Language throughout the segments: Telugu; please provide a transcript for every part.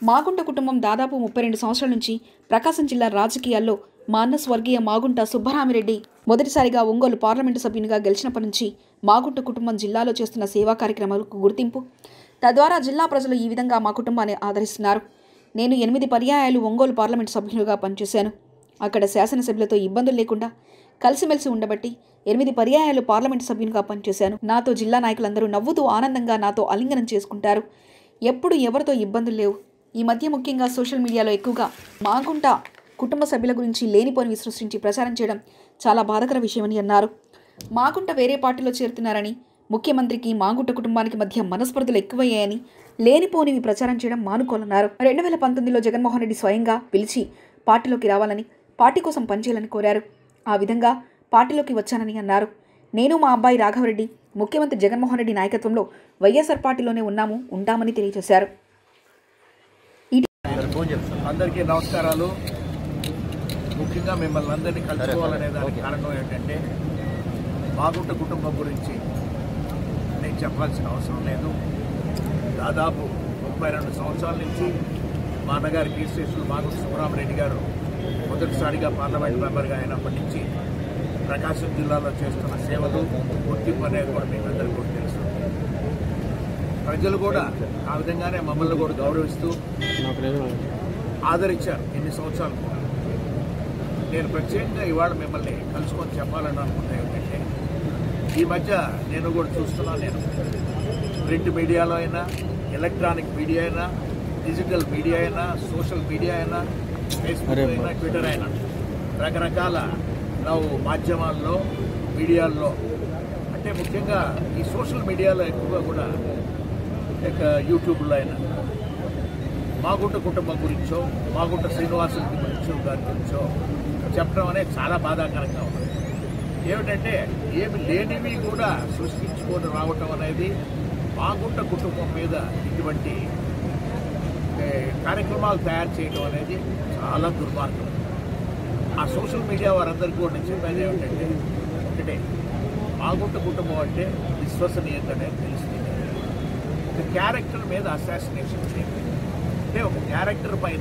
మాగుంట కుటుంబం దాదాపు ముప్పై రెండు సంవత్సరాల నుంచి ప్రకాశం జిల్లా రాజకీయాల్లో మా అన్న స్వర్గీయ మాగుంట సుబ్బరామిరెడ్డి మొదటిసారిగా ఒంగోలు పార్లమెంటు సభ్యునిగా గెలిచినప్పటి నుంచి మాగుంట కుటుంబం జిల్లాలో చేస్తున్న సేవా కార్యక్రమాలకు గుర్తింపు తద్వారా జిల్లా ప్రజలు ఈ విధంగా మా కుటుంబాన్ని ఆదరిస్తున్నారు నేను ఎనిమిది పర్యాయాలు ఒంగోలు పార్లమెంటు సభ్యునిగా పనిచేశాను అక్కడ శాసనసభ్యులతో ఇబ్బందులు లేకుండా కలిసిమెలిసి ఉండబట్టి ఎనిమిది పర్యాయాలు పార్లమెంటు సభ్యునిగా పనిచేశాను నాతో జిల్లా నాయకులందరూ నవ్వుతూ ఆనందంగా నాతో ఆలింగనం చేసుకుంటారు ఎప్పుడు ఎవరితో ఇబ్బందులు లేవు ఈ మధ్య ముఖ్యంగా సోషల్ మీడియాలో ఎక్కువగా మాగుంట కుటుంబ సభ్యుల గురించి లేనిపోనివి సృష్టించి ప్రచారం చేయడం చాలా బాధకర విషయమని అన్నారు మాగుంట వేరే పార్టీలో చేరుతున్నారని ముఖ్యమంత్రికి మాగుంట కుటుంబానికి మధ్య మనస్పర్ధలు ఎక్కువయ్యాయని లేనిపోనివి ప్రచారం చేయడం మానుకోవాలన్నారు రెండు వేల పంతొమ్మిదిలో జగన్మోహన్ రెడ్డి స్వయంగా పిలిచి పార్టీలోకి రావాలని పార్టీ కోసం పనిచేయాలని కోరారు ఆ విధంగా పార్టీలోకి వచ్చానని అన్నారు నేను మా అబ్బాయి రాఘవరెడ్డి ముఖ్యమంత్రి జగన్మోహన్ రెడ్డి నాయకత్వంలో వైఎస్ఆర్ పార్టీలోనే ఉన్నాము ఉంటామని తెలియజేశారు అందరికీ నమస్కారాలు ముఖ్యంగా మిమ్మల్ని అందరినీ కలుసుకోవాలనే దానికి కారణం ఏంటంటే మాగుంట కుటుంబం గురించి నేను చెప్పాల్సిన అవసరం లేదు దాదాపు ముప్పై రెండు సంవత్సరాల నుంచి మా అన్నగారి కీర్తిశేషులు మాగుంట సుబ్బరామరెడ్డి గారు మొదటిసారిగా పార్లమెంట్ మెంబర్గా అయినప్పటి నుంచి ప్రకాశం జిల్లాలో చేస్తున్న సేవలు గుర్తింపు అనేది కూడా మీకు అందరికీ కూడా తెలుసు ప్రజలు కూడా ఆ విధంగానే మమ్మల్ని కూడా గౌరవిస్తూ ఆదరించారు ఎన్ని సంవత్సరాలు కూడా నేను ప్రత్యేకంగా ఇవాళ మిమ్మల్ని కలుసుకొని చెప్పాలని అనుకుంటే ఏంటంటే ఈ మధ్య నేను కూడా చూస్తున్నాను నేను ప్రింట్ మీడియాలో అయినా ఎలక్ట్రానిక్ మీడియా అయినా డిజిటల్ మీడియా అయినా సోషల్ మీడియా అయినా ఫేస్బుక్ అయినా ట్విట్టర్ అయినా రకరకాల నవ్వు మాధ్యమాల్లో మీడియాల్లో అంటే ముఖ్యంగా ఈ సోషల్ మీడియాలో ఎక్కువగా కూడా ఇక యూట్యూబ్లో అయినా మాగుంట కుటుంబం గురించో మాగుంట శ్రీనివాసుడి గురించో గారి గురించో చెప్పడం అనేది చాలా బాధాకరంగా ఉంది ఏమిటంటే ఏమి లేనివి కూడా సృష్టించుకొని రావటం అనేది మాగుంట కుటుంబం మీద ఇటువంటి ఏ, కార్యక్రమాలు తయారు చేయడం అనేది చాలా దుర్మార్గం ఆ సోషల్ మీడియా వారందరికీ కూడా నేను చెప్పేది ఏమిటంటే ఒకటే మాగుంట కుటుంబం అంటే విశ్వసనీయత అనేది తెలిసింది ఒక క్యారెక్టర్ మీద అసాసినేషన్ చేయడం అంటే ఒక క్యారెక్టర్ పైన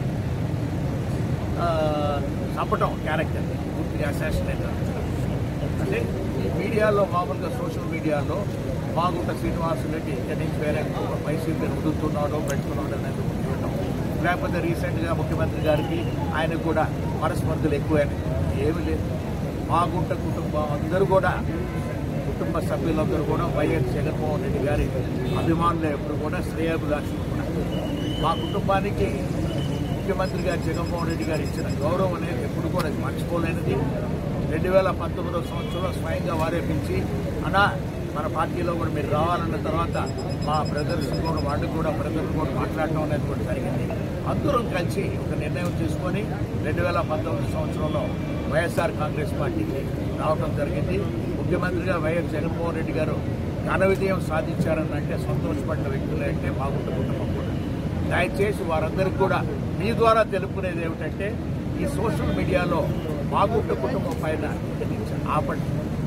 ఆ, చంపటం క్యారెక్టర్ పూర్తిగా అసాసినేట్ అంటే ఈ మీడియాలో మామూలుగా సోషల్ మీడియాలో మాగుంట శ్రీనివాసు రెడ్డి ఇక్కడి నుంచి వేరే వైసీపీ వదులుతున్నాడో పెట్టుకున్నాడో అనేది చూడటం లేకపోతే రీసెంట్గా ముఖ్యమంత్రి గారికి ఆయనకు కూడా మనస్పర్ధలు ఎక్కువైనాయి ఏమీ లేదు మాగుంట కుటుంబం అందరూ కూడా కుటుంబ సభ్యులందరూ కూడా వైఎస్ జగన్మోహన్ రెడ్డి గారి అభిమానులు ఎప్పుడు కూడా శ్రేయాభిలాషులు కూడా మా కుటుంబానికి ముఖ్యమంత్రి గారు జగన్మోహన్ రెడ్డి గారు ఇచ్చిన గౌరవం అనేది ఎప్పుడు కూడా మర్చిపోలేనిది రెండు వేల పంతొమ్మిదో సంవత్సరంలో స్వయంగా వారే పిలిచి అన్నా మన పార్టీలో కూడా మీరు రావాలన్న తర్వాత మా బ్రదర్స్ కూడా వాళ్ళు కూడా బ్రదర్స్ కూడా మాట్లాడటం అనేది కూడా జరిగింది అందరం కలిసి ఒక నిర్ణయం తీసుకొని రెండు వేల పంతొమ్మిది సంవత్సరంలో వైఎస్ఆర్ కాంగ్రెస్ పార్టీకి రావడం జరిగింది ముఖ్యమంత్రిగా వైఎస్ జగన్మోహన్ రెడ్డి గారు ఘన విజయం సాధించారని అంటే సంతోషపడిన వ్యక్తులు అంటే మాగుంట కుటుంబం కూడా దయచేసి వారందరికీ కూడా మీ ద్వారా తెలుపుకునేది ఏమిటంటే ఈ సోషల్ మీడియాలో మాగుంట కుటుంబం పైన ఆపండి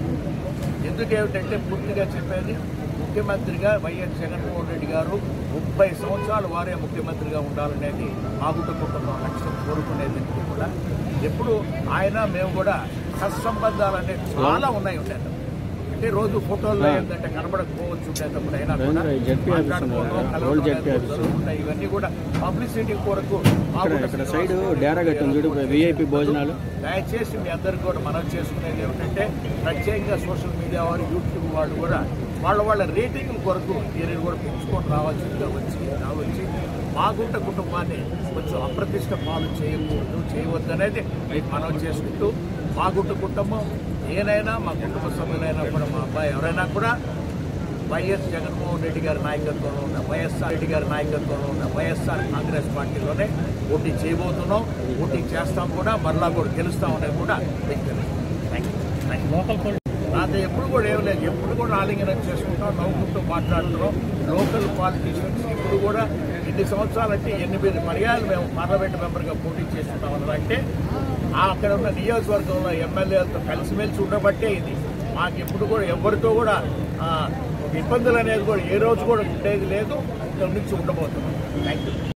ఎందుకేమిటంటే పూర్తిగా చెప్పేది ముఖ్యమంత్రిగా వైఎస్ జగన్మోహన్ రెడ్డి గారు ముప్పై సంవత్సరాలు వారే ముఖ్యమంత్రిగా ఉండాలనేది మాగుంట కుటుంబం లక్ష్యం కోరుకునేది కూడా ఎప్పుడు ఆయన మేము కూడా సత్సంబంధాలు అనేవి చాలా ఉన్నాయి ఉంటాయి అంటే రోజు ఫోటోల్లో ఏంటంటే కనబడకపోవచ్చు ఉండేటప్పుడు అయినా కూడా మాట్లాడుకోవడం, కలవడం అనేది జరుగుతుంటాయి. ఇవన్నీ కూడా పబ్లిసిటీ కొరకు ఇక్కడ ఇక్కడ సైడ్ డేరా కట్టింది చూడు విఐపి భోజనాలు దయచేసి మీ అందరికీ కూడా మనం చేసుకునేది ఏమిటంటే ప్రత్యేకంగా సోషల్ మీడియా వారు యూట్యూబ్ వాళ్ళు కూడా వాళ్ళ వాళ్ళ రేటింగ్ కొరకు దీనిని కూడా పెంచుకొని రావాల్సిందిగా వచ్చి రావచ్చి మాగుంట కుటుంబాన్ని కొంచెం అప్రతిష్ట పాలు చేయకూడదు చేయవద్దు అనేది మీకు మనం చేసుకుంటూ మాగుంట కుటుంబం ఏనైనా మా కుటుంబ సభ్యులైనా కూడా మా అబ్బాయి ఎవరైనా కూడా వైఎస్ జగన్మోహన్ రెడ్డి గారి నాయకత్వంలో ఉన్న వైఎస్ఆర్ రెడ్డి గారి నాయకత్వంలో ఉన్న వైఎస్ఆర్ కాంగ్రెస్ పార్టీలోనే పోటీ చేయబోతున్నాం పోటీ చేస్తాం కూడా మరలా కూడా గెలుస్తాం అనేది కూడా మీకు తెలుసు థ్యాంక్ యూ థ్యాంక్ యూ నాతో ఎప్పుడు కూడా ఏం లేదు ఎప్పుడు కూడా ఆలింగనం చేసుకుంటాం నవ్వుకుంటూ మాట్లాడుతున్నాం లోకల్ పాలిటీషియన్స్ ఇప్పుడు కూడా ఇన్ని సంవత్సరాలంటే ఎనిమిది పర్యాలు మేము పార్లమెంట్ మెంబర్గా పోటీ చేస్తున్నాం అన్నదంటే ఆ అక్కడ ఉన్న నియోజకవర్గంలో ఎమ్మెల్యేలతో కలిసిమెలిసి ఉండబట్టే ఇది మాకు ఎప్పుడు కూడా ఎవరితో కూడా ఆ, ఇబ్బందులు అనేది కూడా ఏ రోజు కూడా ఉండేది లేదు ఇక్కడ నుంచి ఉండబోతున్నాం థ్యాంక్ యూ